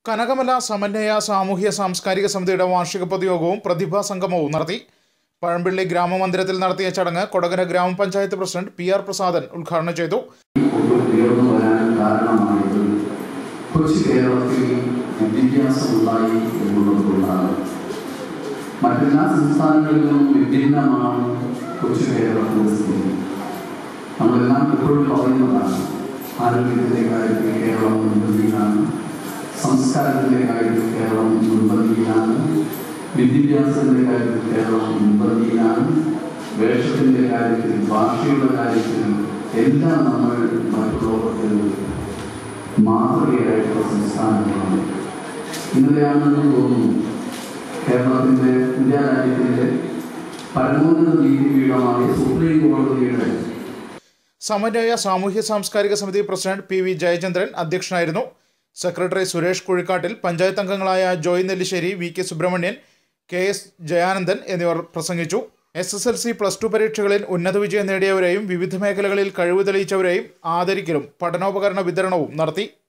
കനകമല സമന്വയ സാമൂഹ്യ സാംസ്കാരിക സമിതിയുടെ വാർഷിക പൊതുയോഗവും പ്രതിഭാ സംഗമവും നടത്തി പഴമ്പിള്ളി ഗ്രാമമന്ദിരത്തിൽ നടത്തിയ ചടങ്ങ് കൊടകര ഗ്രാമപഞ്ചായത്ത് പ്രസിഡന്റ് പി ആർ പ്രസാദൻ ഉദ്ഘാടനം ചെയ്തു ഒക്കെ ഉയർന്നു വരാൻ കാരണമായത് കൊച്ചു കേരളത്തിൽ വിദ്യാഭ്യാസം ഉണ്ടായി എന്നുള്ളതുകൊണ്ടാണ് മറ്റെല്ലാ സംസ്ഥാനങ്ങളിൽ നിന്നും വിഭിന്നമാണ് കൊച്ചു കേരളത്തിന്റെ സ്ഥിതി നമ്മളെല്ലാം എപ്പോഴും പറയുന്നതാണ് ആരോഗ്യത്തിന്റെ കാര്യത്തിൽ കേരളം മുൻപന്തിയിലാണ് സംസ്കാരത്തിന്റെ കാര്യത്തിൽ കേരളം മുൻപന്തിയിലാണ് വിദ്യാഭ്യാസത്തിന്റെ കാര്യത്തിൽ കേരളം മുൻപന്തിയിലാണ് വേഷത്തിന്റെ കാര്യത്തിൽ ഭാഷയുടെ കാര്യത്തിൽ എല്ലാം നമ്മൾ മറ്റുള്ളവർക്ക് മാതൃകയായിട്ടുള്ള സംസ്ഥാനങ്ങളാണ് ഇന്നലെയാണെന്ന് തോന്നുന്നു കേരളത്തിന്റെ ഇന്ത്യ രാജ്യത്തിന്റെ പരമോന്നത നീതിപീഠമായ സുപ്രീം കോടതിയുടെ സമന്വയ സാമൂഹ്യ സാംസ്കാരിക സമിതി പ്രസിഡന്റ് പി വി ജയചന്ദ്രൻ അധ്യക്ഷനായിരുന്നു സെക്രട്ടറി സുരേഷ് കുഴിക്കാട്ടിൽ പഞ്ചായത്ത് അംഗങ്ങളായ Joy Nellissery V K Subrahmanyan K S Jayanandan എന്നിവർ പ്രസംഗിച്ചു S S L C plus two പരീക്ഷകളിൽ ഉന്നത വിജയം നേടിയവരെയും വിവിധ മേഖലകളിൽ കഴിവ് തെളിയിച്ചവരെയും ആദരിക്കലും പഠനോപകരണ വിതരണവും നടത്തി